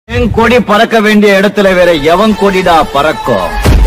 என் கொடி பறக்க வேண்டிய இடத்துல வேற எவன் கொடிடா பறக்கும்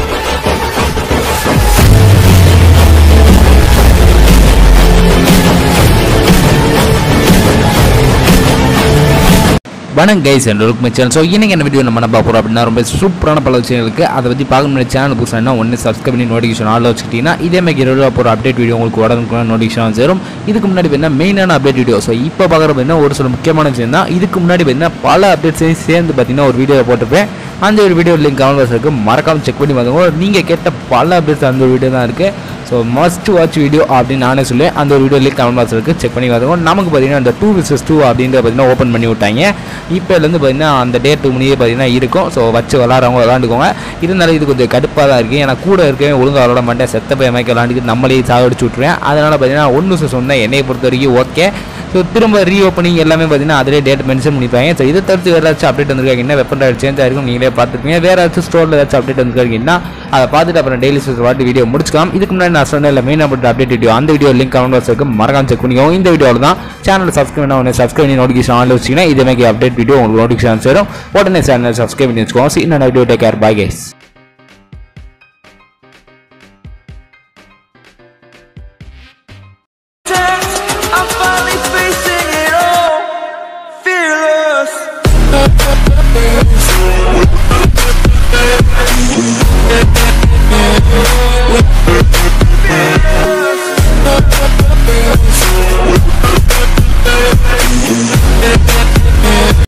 வணக்கம் கைஸ் எல்லோருக்கும் சேனல் ஸோ இன்னைக்கு என்ன வீடியோ நம்ம என்ன பார்க்க போகிறோம் அப்படின்னா ரொம்ப சூப்பரான பல விஷயங்களுக்கு அதை பற்றி பார்க்க முடியாத சேனல் புதுசாக ஒன்று சப்ஸ்கிரைப் பண்ணி நோட்டிஃபிகேஷன் ஆள் வச்சுக்கிட்டீங்கன்னா இதே மாதிரி இருபது போகிற அப்டேட் வீடியோ உங்களுக்கு உடனுக்குள்ள நோட்டிஃபிகேஷன் சேரும் இதுக்கு முன்னாடி என்ன மெயினான அப்டேட் வீடியோ ஸோ இப்போ பார்க்குறது என்ன ஒரு சில முக்கியமான விஷயம் தான் இதுக்கு முன்னாடி என்ன பல அப்டேட்ஸையும் சேர்ந்து பார்த்தீங்கன்னா ஒரு வீடியோ போட்டிருப்பேன் அந்த ஒரு வீடியோ லிங்க் கமெண்ட் பாக்ஸ் இருக்குது மறக்காம செக் பண்ணி பார்த்துக்கோ நீங்கள் கேட்ட பல அப்டேட்ஸ் அந்த ஒரு வீடியோ தான் இருக்குது ஸோ மஸ்ட் வாட்ச் வீடியோ அப்படின்னு நானே சொல்லுவேன் அந்த ஒரு வீடியோ லிங்க் கமெண்ட் பாக்ஸ் இருக்குது செக் பண்ணி பார்த்துக்கோ நமக்கு பார்த்தீங்கன்னா அந்த டூ விசஸ் டூ அப்படின்ற பார்த்தீங்கன்னா ஓப்பன் பண்ணி விட்டாங்க இப்போலேருந்து பார்த்தீங்கன்னா அந்த டேட் முடியே பார்த்தீங்கன்னா இருக்கும் ஸோ வச்சு விளாட்றவங்க விளாண்டுக்கோங்க இருந்தாலும் இது கொஞ்சம் கடுப்பாக தான் இருக்குது ஏன்னா கூட இருக்கவே ஒழுங்காக விளாட மாட்டேன் செத்த போய் அமைக்க விளாண்டுக்கு நம்மளே சாகடிச்சு விட்ருவேன் அதனால் பார்த்தீங்கன்னா ஒன்று விசஸ் ஒன்று என்னையை பொறுத்த வரைக்கும் ஓகே ஸோ திரும்ப ரீஓப்பனிங் எல்லாமே பார்த்தீங்கன்னா அதிலே டேட் மென்ஷன் பண்ணிப்பாங்க ஸோ இதை தவிர்த்து வேறு ஏதாச்சும் அப்டேட் வந்திருக்காங்க என்ன வெப்பன் சேஞ்ச் ஆயிருக்கும் நீங்களே பார்த்துருப்பீங்க வேறு ஏதாச்சும் ஸ்டோரில் ஏதாச்சும் அப்டேட் வந்திருக்கீங்கன்னா அதை பார்த்துட்டு அப்புறம் டெய்லி சிக்ஸ் வாட்டி வீடியோ முடிச்சுக்கலாம் இதுக்கு முன்னாடி நான் சொன்ன இல்லை மெயின் அப்டேட் அப்டேட் வீடியோ அந்த வீடியோ லிங்க் கமெண்ட் பாக்ஸ் இருக்கு மறக்காம செக் பண்ணிக்கோங்க இந்த வீடியோவில் தான் சேனல் சப்ஸ்கிரைப் பண்ண உடனே சப்ஸ்கிரைப் பண்ணி நோட்டிஃபிகேஷன் ஆன் வச்சிங்கன்னா இதே மாதிரி அப்டேட் வீடியோ உங்களுக்கு நோட்டிஃபிகேஷன் சேரும் உடனே சேனல் சப்ஸ்கிரைப் பண்ணி வச்சுக்கோங்க இன்னும் video take care bye guys